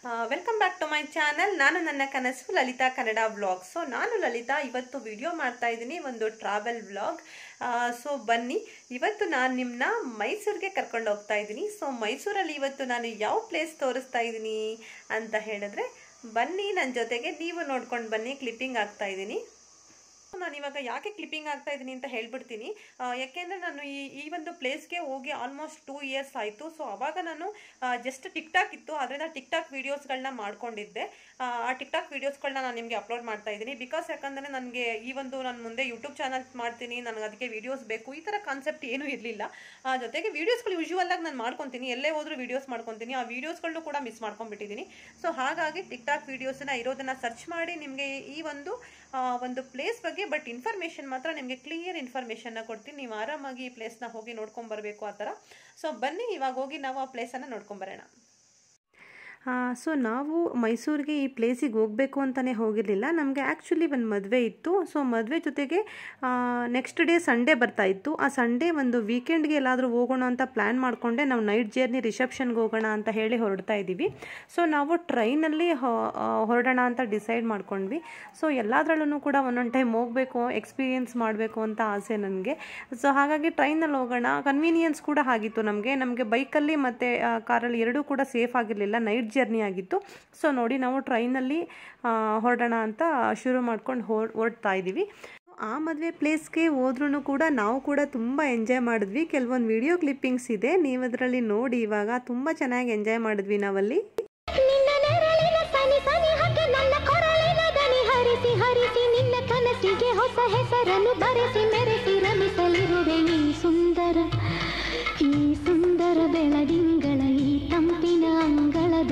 Welcome back to my channel ನಾನು ನನ್ನ ಕನಸು ಲಲಿತಾ ಕನ್ನಡ ವ್ಲಾಗ್ ಸೊ ನಾನು ಲಲಿತಾ ಇವತ್ತು ವಿಡಿಯೋ ಮಾಡ್ತಾ ಇದ್ದೀನಿ ಒಂದು ಟ್ರಾವೆಲ್ ವ್ಲಾಗ್ ಸೊ ಬನ್ನಿ ಇವತ್ತು ನಾನು ನಿಮ್ಮನ್ನ ಮೈಸೂರಿಗೆ ಕರ್ಕೊಂಡು ಹೋಗ್ತಾ ಇದ್ದೀನಿ ಸೊ ಮೈಸೂರಲ್ಲಿ ಇವತ್ತು ನಾನು ಯಾವ ಪ್ಲೇಸ್ ತೋರಿಸ್ತಾ ಇದ್ದೀನಿ ಅಂತ ಹೇಳಿದ್ರೆ ಬನ್ನಿ ನನ್ನ ಜೊತೆಗೆ ನೀವು ನೋಡ್ಕೊಂಡು ಬನ್ನಿ ಕ್ಲಿಪ್ಪಿಂಗ್ ಆಗ್ತಾ ಇದ್ದೀನಿ ನಾನು ಇವಾಗ ಯಾಕೆ ಕ್ಲಿಪ್ಪಿಂಗ್ ಆಗ್ತಾ ಇದ್ದೀನಿ ಅಂತ ಹೇಳ್ಬಿಡ್ತೀನಿ ಆ, ಯಾಕೆಂದ್ರೆ ನಾನು ಈ ಈ ಒಂದು ಪ್ಲೇಸ್ಗೆ ಹೋಗಿ ಆಲ್ಮೋಸ್ಟ್ ಟೂ ಇಯರ್ಸ್ ಆಯಿತು ಸೊ ಅವಾಗ ನಾನು ಜಸ್ಟ್ ಟಿಕ್ ಟಾಕ್ ಇತ್ತು ಅದರಿಂದ ಟಿಕ್ ಟಾಕ್ ವೀಡಿಯೋಸ್ಗಳನ್ನ ಮಾಡ್ಕೊಂಡಿದ್ದೆ ಆ, ಆ ಟಿಕ್ ಟಾಕ್ ವೀಡಿಯೋಸ್ಗಳನ್ನ ನಾನು ನಿಮಗೆ ಅಪ್ಲೋಡ್ ಮಾಡ್ತಾ ಇದ್ದೀನಿ ಬಿಕಾಸ್ ಯಾಕಂದರೆ ನನಗೆ ಈ ಒಂದು ನಾನು ಮುಂದೆ ಯೂಟ್ಯೂಬ್ ಚಾನಲ್ ಮಾಡ್ತೀನಿ ನನಗೆ ಅದಕ್ಕೆ ವೀಡಿಯೋಸ್ ಬೇಕು ಈ ಥರ ಕಾನ್ಸೆಪ್ಟ್ ಏನೂ ಇರಲಿಲ್ಲ ಜೊತೆಗೆ ವೀಡಿಯೋಸ್ಗಳು ಯೂಶುವಲ್ ಆಗಿ ನಾನು ಮಾಡ್ಕೊತೀನಿ ಎಲ್ಲೇ ಹೋದ್ರೂ ವೀಡಿಯೋಸ್ ಮಾಡ್ಕೊತೀನಿ ಆ ವೀಡಿಯೋಸ್ಗಳನ್ನೂ ಕೂಡ ಮಿಸ್ ಮಾಡ್ಕೊಂಡ್ಬಿಟ್ಟಿದ್ದೀನಿ ಸೊ ಹಾಗಾಗಿ ಟಿಕ್ ಟಾಕ್ ವೀಡಿಯೋಸನ್ನ ಇರೋದನ್ನ ಸರ್ಚ್ ಮಾಡಿ ನಿಮಗೆ ಈ ಒಂದು ಆ, ಒಂದು ಪ್ಲೇಸ್ ಬಗ್ಗೆ ಬಟ್ ಇನ್ಫಾರ್ಮೇಷನ್ ಮಾತ್ರ ನಿಮಗೆ ಕ್ಲಿಯರ್ ಇನ್ಫಾರ್ಮೇಷನ್ನ ಕೊಡ್ತೀನಿ ನೀವು ಆರಾಮಾಗಿ ಈ ಪ್ಲೇಸ್ನ ಹೋಗಿ ನೋಡ್ಕೊಂಬರ್ಬೇಕು ಆ ಥರ ಸೊ ಬನ್ನಿ ಇವಾಗ ಹೋಗಿ ನಾವು ಆ ಪ್ಲೇಸನ್ನು ನೋಡ್ಕೊಂಬರೋಣ ಸೊ ನಾವು ಮೈಸೂರಿಗೆ ಈ ಪ್ಲೇಸಿಗೆ ಹೋಗಬೇಕು ಅಂತಲೇ ಹೋಗಿರಲಿಲ್ಲ ನಮಗೆ ಆ್ಯಕ್ಚುಲಿ ಒಂದು ಮದುವೆ ಇತ್ತು ಸೊ ಮದುವೆ ಜೊತೆಗೆ ನೆಕ್ಸ್ಟ್ ಡೇ ಸಂಡೇ ಬರ್ತಾ ಇತ್ತು ಆ ಸಂಡೇ ಒಂದು ವೀಕೆಂಡ್ಗೆ ಎಲ್ಲಾದರೂ ಹೋಗೋಣ ಅಂತ ಪ್ಲ್ಯಾನ್ ಮಾಡಿಕೊಂಡೆ ನಾವು ನೈಟ್ ಜರ್ನಿ ರಿಸೆಪ್ಷನ್ಗೆ ಹೋಗೋಣ ಅಂತ ಹೇಳಿ ಹೊರಡ್ತಾ ಇದ್ದೀವಿ ಸೊ ನಾವು ಟ್ರೈನಲ್ಲಿ ಹೊರಡೋಣ ಅಂತ ಡಿಸೈಡ್ ಮಾಡ್ಕೊಂಡ್ವಿ ಸೊ ಎಲ್ಲದರಲ್ಲೂ ಕೂಡ ಒಂದೊಂದು ಟೈಮ್ ಹೋಗಬೇಕು ಎಕ್ಸ್ಪೀರಿಯೆನ್ಸ್ ಮಾಡಬೇಕು ಅಂತ ಆಸೆ ನನಗೆ ಸೊ ಹಾಗಾಗಿ ಟ್ರೈನಲ್ಲಿ ಹೋಗೋಣ ಕನ್ವೀನಿಯನ್ಸ್ ಕೂಡ ಆಗಿತ್ತು ನಮಗೆ ನಮಗೆ ಬೈಕಲ್ಲಿ ಮತ್ತು ಕಾರಲ್ಲಿ ಎರಡೂ ಕೂಡ ಸೇಫ್ ಆಗಿರಲಿಲ್ಲ ನೈಟ್ ಜರ್ನಿ ಆಗಿತ್ತು ಸೊ ನೋಡಿ ನಾವು ಟ್ರೈನಲ್ಲಿ ಹೊರಡೋಣ ಅಂತ ಶುರು ಮಾಡ್ಕೊಂಡು ಹೊರ್ ಹೊರಡ್ತಾ ಇದ್ದೀವಿ ಆ ಮದುವೆ ಪ್ಲೇಸ್ಗೆ ಹೋದ್ರೂ ಕೂಡ ನಾವು ಕೂಡ ತುಂಬ ಎಂಜಾಯ್ ಮಾಡಿದ್ವಿ ಕೆಲವೊಂದು ವಿಡಿಯೋ ಕ್ಲಿಪ್ಪಿಂಗ್ಸ್ ಇದೆ ನೀವು ಅದರಲ್ಲಿ ನೋಡಿ ಇವಾಗ ತುಂಬ ಚೆನ್ನಾಗಿ ಎಂಜಾಯ್ ಮಾಡಿದ್ವಿ ನಾವಲ್ಲಿ ನಿನ್ನ ನೆರಳಿನ ಸನಿ ಸನಿ ಹಾಗೆ ನನ್ನ ಕೊರಳಿನ ದನಿ ಹರಿಸಿ ಹರಿಸಿ ನಿನ್ನ ಕನಸಿಗೆ ಹೊಸ ಹೆಸರನ್ನು ಬರೆಸಿ ಮೆರೆಸಿ ರಮಿಸಲಿರುವೆ ಈ ಸುಂದರ ಈ ಸುಂದರ ಬೆಳದಿಂಗಳ ಈ ತಂಪಿನ ಅಂಗಳದ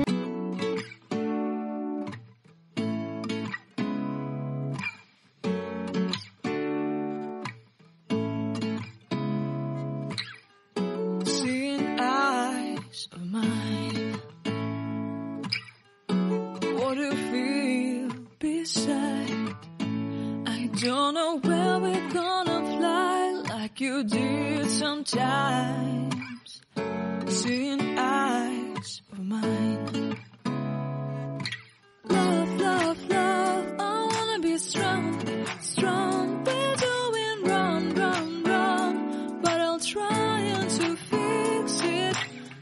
Seeing eyes of mine. What do you feel beside? I don't know where we're gonna fly like you did sometimes. Seeing eyes of mine. Love, love, love. I wanna be strong, strong. We're doing wrong, wrong, wrong. But I'll try to fix it.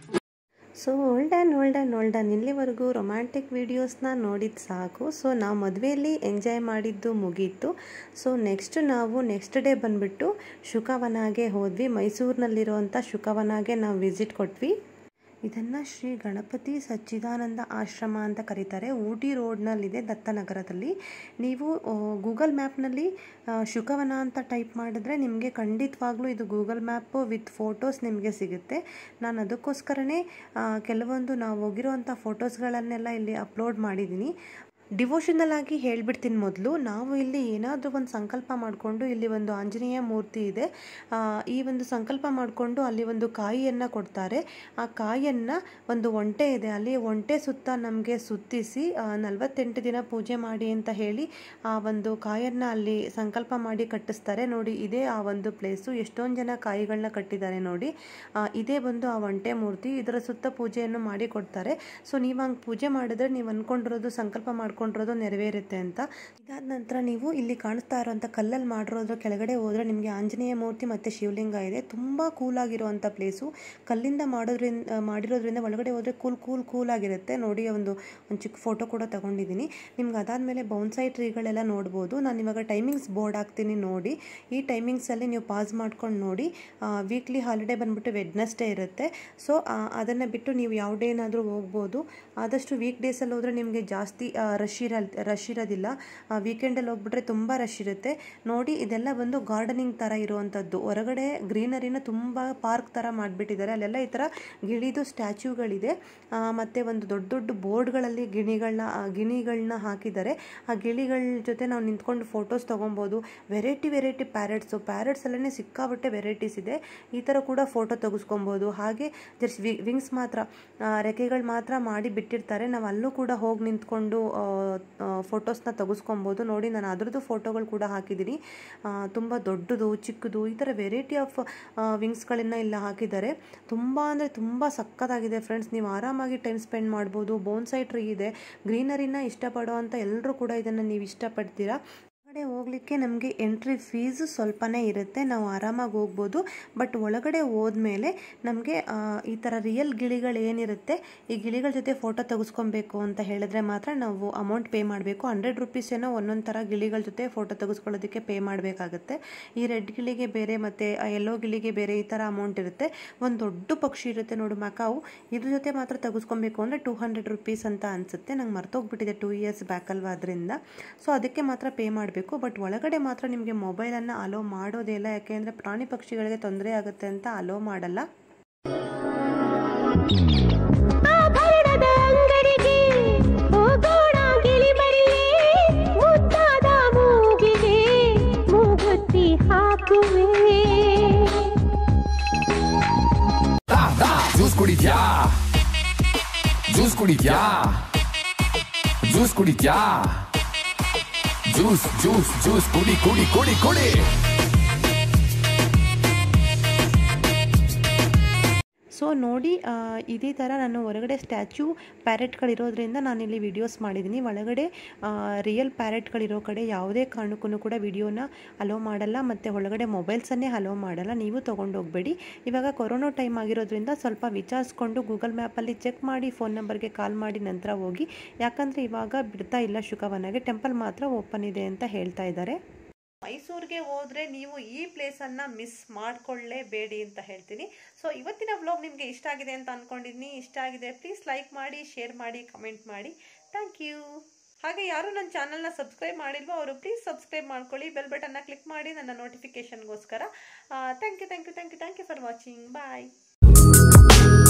So ಓಲ್ಡನ್ ಓಲ್ಡನ್ ಓಲ್ಡನ್ ಇಲ್ಲಿವರೆಗೂ romantic ವೀಡಿಯೋಸ್ನ ನೋಡಿದ್ದು ಸಾಕು so ನಾವು ಮದುವೆಯಲ್ಲಿ enjoy ಮಾಡಿದ್ದು ಮುಗೀತು ಸೊ ನೆಕ್ಸ್ಟ್ ನಾವು ನೆಕ್ಸ್ಟ್ ಡೇ ಬಂದುಬಿಟ್ಟು ಶುಕವನಾಗೆ ಹೋದ್ವಿ ಮೈಸೂರಿನಲ್ಲಿರುವಂಥ ಶುಕವನಾಗೆ ನಾವು ವಿಸಿಟ್ ಕೊಟ್ವಿ ಇದನ್ನು ಶ್ರೀ ಗಣಪತಿ ಸಚ್ಚಿದಾನಂದ ಆಶ್ರಮ ಅಂತ ಕರೀತಾರೆ ಊಟಿ ರೋಡ್ನಲ್ಲಿದೆ ದತ್ತನಗರದಲ್ಲಿ ನೀವು ಗೂಗಲ್ ಮ್ಯಾಪ್ನಲ್ಲಿ ಶುಕವನ ಅಂತ ಟೈಪ್ ಮಾಡಿದ್ರೆ ನಿಮಗೆ ಖಂಡಿತವಾಗ್ಲೂ ಇದು ಗೂಗಲ್ ಮ್ಯಾಪು ವಿತ್ ಫೋಟೋಸ್ ನಿಮಗೆ ಸಿಗುತ್ತೆ ನಾನು ಅದಕ್ಕೋಸ್ಕರನೇ ಆ, ಕೆಲವೊಂದು ನಾವು ಹೋಗಿರೋವಂಥ ಫೋಟೋಸ್ಗಳನ್ನೆಲ್ಲ ಇಲ್ಲಿ ಅಪ್ಲೋಡ್ ಮಾಡಿದ್ದೀನಿ ಡಿವೋಷನಲ್ ಆಗಿ ಹೇಳ್ಬಿಡ್ತೀನಿ ಮೊದಲು ನಾವು ಇಲ್ಲಿ ಏನಾದರೂ ಒಂದು ಸಂಕಲ್ಪ ಮಾಡಿಕೊಂಡು ಇಲ್ಲಿ ಒಂದು ಆಂಜನೇಯ ಮೂರ್ತಿ ಇದೆ ಆ, ಈ ಒಂದು ಸಂಕಲ್ಪ ಮಾಡಿಕೊಂಡು ಅಲ್ಲಿ ಒಂದು ಕಾಯಿಯನ್ನು ಕೊಡ್ತಾರೆ ಆ ಕಾಯಿಯನ್ನು ಒಂದು ಒಂಟೆ ಇದೆ ಅಲ್ಲಿ ಒಂಟೆ ಸುತ್ತ ನಮಗೆ ಸುತ್ತಿಸಿ ನಲವತ್ತೆಂಟು ದಿನ ಪೂಜೆ ಮಾಡಿ ಅಂತ ಹೇಳಿ ಆ ಒಂದು ಕಾಯನ್ನು ಅಲ್ಲಿ ಸಂಕಲ್ಪ ಮಾಡಿ ಕಟ್ಟಿಸ್ತಾರೆ ನೋಡಿ ಇದೇ ಆ ಒಂದು ಪ್ಲೇಸು ಎಷ್ಟೊಂದು ಜನ ಕಾಯಿಗಳನ್ನ ಕಟ್ಟಿದ್ದಾರೆ ನೋಡಿ ಆ, ಇದೇ ಬಂದು ಆ ಒಂಟೆ ಮೂರ್ತಿ ಇದರ ಸುತ್ತ ಪೂಜೆಯನ್ನು ಮಾಡಿ ಕೊಡ್ತಾರೆ ಸೊ ನೀವು ಹಂಗೆ ಪೂಜೆ ಮಾಡಿದ್ರೆ ನೀವು ಅಂದ್ಕೊಂಡಿರೋದು ಸಂಕಲ್ಪ ಮಾಡ್ಕೊಂಡಿರೋದು ನೆರವೇರುತ್ತೆ ಅಂತ ಇದಾದ ನಂತರ ನೀವು ಇಲ್ಲಿ ಕಾಣಿಸ್ತಾ ಇರೋಂಥ ಕಲ್ಲಲ್ಲಿ ಮಾಡಿರೋದ್ರ ಕೆಳಗಡೆ ಹೋದರೆ ನಿಮಗೆ ಆಂಜನೇಯ ಮೂರ್ತಿ ಮತ್ತು ಶಿವಲಿಂಗ ಇದೆ ತುಂಬ ಕೂಲಾಗಿರುವಂಥ ಪ್ಲೇಸು ಕಲ್ಲಿಂದ ಮಾಡೋದ್ರಿಂದ ಮಾಡಿರೋದ್ರಿಂದ ಒಳಗಡೆ ಹೋದರೆ ಕೂಲ್ ಕೂಲ್ ಕೂಲ್ ಆಗಿರುತ್ತೆ ನೋಡಿ ಒಂದು ಒಂದು ಚಿಕ್ಕ ಫೋಟೋ ಕೂಡ ತಗೊಂಡಿದ್ದೀನಿ ನಿಮ್ಗೆ ಅದಾದಮೇಲೆ ಬೌನ್ಸೈ ಟ್ರೀಗಳೆಲ್ಲ ನೋಡ್ಬೋದು ನಾನು ಇವಾಗ ಟೈಮಿಂಗ್ಸ್ ಬೋರ್ಡ್ ಹಾಕ್ತೀನಿ ನೋಡಿ ಈ ಟೈಮಿಂಗ್ಸಲ್ಲಿ ನೀವು ಪಾಸ್ ಮಾಡ್ಕೊಂಡು ನೋಡಿ ವೀಕ್ಲಿ ಹಾಲಿಡೇ ಬಂದ್ಬಿಟ್ಟು ವೆಡ್ನೆಸ್ಡೇ ಇರುತ್ತೆ ಸೊ ಅದನ್ನು ಬಿಟ್ಟು ನೀವು ಯಾವ ಡೇ ಏನಾದರೂ ಹೋಗ್ಬೋದು ಆದಷ್ಟು ವೀಕ್ ಡೇಸಲ್ಲಿ ಹೋದರೆ ನಿಮಗೆ ಜಾಸ್ತಿ ರಶ್ ಇರ ರಶ್ ಇರೋದಿಲ್ಲ ವೀಕೆಂಡಲ್ಲಿ ಹೋಗ್ಬಿಟ್ರೆ ತುಂಬ ರಶ್ ಇರುತ್ತೆ ನೋಡಿ ಇದೆಲ್ಲ ಬಂದು ಗಾರ್ಡನಿಂಗ್ ಥರ ಇರುವಂಥದ್ದು ಹೊರಗಡೆ ಗ್ರೀನರಿನ ತುಂಬ ಪಾರ್ಕ್ ಥರ ಮಾಡಿಬಿಟ್ಟಿದ್ದಾರೆ ಅಲ್ಲೆಲ್ಲ ಈ ಥರ ಗಿಳಿದು ಸ್ಟ್ಯಾಚ್ಯೂಗಳಿದೆ ಮತ್ತು ಒಂದು ದೊಡ್ಡ ದೊಡ್ಡ ಬೋರ್ಡ್ಗಳಲ್ಲಿ ಗಿಣಿಗಳನ್ನ ಗಿಣಿಗಳನ್ನ ಹಾಕಿದ್ದಾರೆ ಆ ಗಿಳಿಗಳ ಜೊತೆ ನಾವು ನಿಂತ್ಕೊಂಡು ಫೋಟೋಸ್ ತೊಗೊಬೋದು ವೆರೈಟಿ ವೆರೈಟಿ ಪ್ಯಾರೆಟ್ಸು ಪ್ಯಾರೆಟ್ಸಲ್ಲೇ ಸಿಕ್ಕಾಬಟ್ಟೆ ವೆರೈಟೀಸ್ ಇದೆ ಈ ಥರ ಕೂಡ ಫೋಟೋ ತೆಗೆಸ್ಕೊಬೋದು ಹಾಗೆ ಜಸ್ಟ್ ವಿಂಗ್ಸ್ ಮಾತ್ರ ರೆಕ್ಕೆಗಳು ಮಾತ್ರ ಮಾಡಿ ಬಿಟ್ಟಿರ್ತಾರೆ ನಾವು ಅಲ್ಲೂ ಕೂಡ ಹೋಗಿ ನಿಂತ್ಕೊಂಡು ಆ, ಫೋಟೋಸ್ನ ತೆಗೆಸ್ಕೊಬೋದು ನೋಡಿ ನಾನು ಅದರದ್ದು ಫೋಟೋಗಳು ಕೂಡ ಹಾಕಿದ್ದೀನಿ ತುಂಬ ದೊಡ್ಡದು ಚಿಕ್ಕದು ಈ ಥರ ವೆರೈಟಿ ಆಫ್ ವಿಂಗ್ಸ್ಗಳನ್ನ ಇಲ್ಲ ಹಾಕಿದ್ದಾರೆ ತುಂಬ ಅಂದರೆ ತುಂಬ ಸಕ್ಕತ್ತಾಗಿದೆ ಫ್ರೆಂಡ್ಸ್ ನೀವು ಆರಾಮಾಗಿ ಟೈಮ್ ಸ್ಪೆಂಡ್ ಮಾಡ್ಬೋದು ಬೋನ್ಸೈ ಟ್ರೀ ಇದೆ ಗ್ರೀನರಿನ ಇಷ್ಟಪಡೋ ಅಂತ ಎಲ್ಲರೂ ಕೂಡ ಇದನ್ನು ನೀವು ಇಷ್ಟಪಡ್ತೀರಾ ಒಳಗಡೆ ಹೋಗ್ಲಿಕ್ಕೆ ನಮಗೆ ಎಂಟ್ರಿ ಫೀಸ್ ಸ್ವಲ್ಪನೇ ಇರುತ್ತೆ ನಾವು ಆರಾಮಾಗಿ ಹೋಗ್ಬೋದು ಬಟ್ ಒಳಗಡೆ ಹೋದ್ಮೇಲೆ ನಮಗೆ ಈ ಥರ ರಿಯಲ್ ಗಿಳಿಗಳು ಏನಿರುತ್ತೆ ಈ ಗಿಳಿಗಳ ಜೊತೆ ಫೋಟೋ ತೆಗೆಸ್ಕೊಬೇಕು ಅಂತ ಹೇಳಿದ್ರೆ ಮಾತ್ರ ನಾವು ಅಮೌಂಟ್ ಪೇ ಮಾಡಬೇಕು ಹಂಡ್ರೆಡ್ ರುಪೀಸ್ ಏನೋ ಒಂದೊಂದು ಥರ ಗಿಳಿಗಳ ಜೊತೆ ಫೋಟೋ ತೆಗೆಸ್ಕೊಳ್ಳೋದಕ್ಕೆ ಪೇ ಮಾಡಬೇಕಾಗುತ್ತೆ ಈ ರೆಡ್ ಗಿಳಿಗೆ ಬೇರೆ ಮತ್ತು ಯೆಲ್ಲೋ ಗಿಳಿಗೆ ಬೇರೆ ಈ ಥರ ಅಮೌಂಟ್ ಇರುತ್ತೆ ಒಂದು ದೊಡ್ಡ ಪಕ್ಷಿ ಇರುತ್ತೆ ನೋಡು ಮಕಾವು ಇದ್ರ ಜೊತೆ ಮಾತ್ರ ತೆಗೆಸ್ಕೊಬೇಕು ಅಂದರೆ ಟೂ ಹಂಡ್ರೆಡ್ ರುಪೀಸ್ ಅಂತ ಅನಿಸುತ್ತೆ ನಂಗೆ ಮರ್ತೋಗ್ಬಿಟ್ಟಿದೆ ಟೂ ಇಯರ್ಸ್ ಬ್ಯಾಕ್ ಅಲ್ವಾ ಅದರಿಂದ ಸೊ ಅದಕ್ಕೆ ಮಾತ್ರ ಪೇ ಮಾಡಬೇಕು ಬಟ್ ಒಳಗಡೆ ಮಾತ್ರ ನಿಮಗೆ ಮೊಬೈಲನ್ನು ಅಲೋ ಮಾಡೋದೇ ಇಲ್ಲ ಯಾಕೆಂದರೆ ಪ್ರಾಣಿ ಪಕ್ಷಿಗಳಿಗೆ ತೊಂದರೆ ಆಗುತ್ತೆ ಅಂತ ಅಲೋ ಮಾಡಲ್ಲ ಆಭರಣದ ಅಂಗಡಿಗೆ ಹೋಗೋಣ ಗಿಳಿಮರಿಯೇ ಮುದ್ದಾದ ಮೂಗಿಗೆ ಮೂಗುತ್ತಿ ಹಾಕುವೆ ಜ್ಯೂಸ್ ಕುಡಿದ್ಯಾ ಜ್ಯೂಸ್ ಕುಡಿದ್ಯಾ ಜ್ಯೂಸ್ ಕುಡಿದ್ಯಾ ಜ್ಯೂಸ್ ಜ್ಯೂಸ್ ಜ್ಯೂಸ್ ಕುಡಿ ಕುಡಿ ಕುಡಿ ಕುಡಿ ಸೊ ನೋಡಿ ಆ, ಇದೇ ಥರ ನಾನು ಹೊರಗಡೆ ಸ್ಟ್ಯಾಚ್ಯೂ ಪ್ಯಾರೆಟ್ಗಳಿರೋದ್ರಿಂದ ನಾನಿಲ್ಲಿ ವಿಡಿಯೋಸ್ ಮಾಡಿದ್ದೀನಿ ಒಳಗಡೆ ರಿಯಲ್ ಪ್ಯಾರೆಟ್ಗಳಿರೋ ಕಡೆ ಯಾವುದೇ ಕಾರಣಕ್ಕೂ ಕೂಡ ವಿಡಿಯೋನ ಅಲೋ ಮಾಡಲ್ಲ ಮತ್ತು ಒಳಗಡೆ ಮೊಬೈಲ್ಸನ್ನೇ ಅಲೋ ಮಾಡಲ್ಲ ನೀವು ತೊಗೊಂಡೋಗ್ಬೇಡಿ ಇವಾಗ ಕೊರೋನಾ ಟೈಮ್ ಆಗಿರೋದ್ರಿಂದ ಸ್ವಲ್ಪ ವಿಚಾರಿಸ್ಕೊಂಡು ಗೂಗಲ್ ಮ್ಯಾಪಲ್ಲಿ ಚೆಕ್ ಮಾಡಿ ಫೋನ್ ನಂಬರ್ಗೆ ಕಾಲ್ ಮಾಡಿ ನಂತರ ಹೋಗಿ ಯಾಕಂದರೆ ಇವಾಗ ಬಿಡ್ತಾ ಇಲ್ಲ ಶುಕವನಾಗೆ ಟೆಂಪಲ್ ಮಾತ್ರ ಓಪನ್ ಇದೆ ಅಂತ ಹೇಳ್ತಾ ಇದ್ದಾರೆ ಮೈಸೂರಿಗೆ ಹೋದರೆ ನೀವು ಈ ಪ್ಲೇಸನ್ನು ಮಿಸ್ ಮಾಡ್ಕೊಳ್ಳೇಬೇಡಿ ಅಂತ ಹೇಳ್ತೀನಿ ಸೊ ಇವತ್ತಿನ ವ್ಲಾಗ್ ನಿಮಗೆ ಇಷ್ಟ ಆಗಿದೆ ಅಂತ ಅಂದ್ಕೊಂಡಿದ್ದೀನಿ ಇಷ್ಟ ಆಗಿದೆ ಪ್ಲೀಸ್ ಲೈಕ್ ಮಾಡಿ ಶೇರ್ ಮಾಡಿ ಕಮೆಂಟ್ ಮಾಡಿ ಥ್ಯಾಂಕ್ ಯು ಹಾಗೆ ಯಾರು ನನ್ನ ಚಾನಲ್ನ ಸಬ್ಸ್ಕ್ರೈಬ್ ಮಾಡಿಲ್ವೋ ಅವರು ಪ್ಲೀಸ್ ಸಬ್ಸ್ಕ್ರೈಬ್ ಮಾಡ್ಕೊಳ್ಳಿ ಬೆಲ್ ಬಟನ್ನ ಕ್ಲಿಕ್ ಮಾಡಿ ನನ್ನ ನೋಟಿಫಿಕೇಷನ್ಗೋಸ್ಕರ thank you thank you thank you thank you thank you for watching bye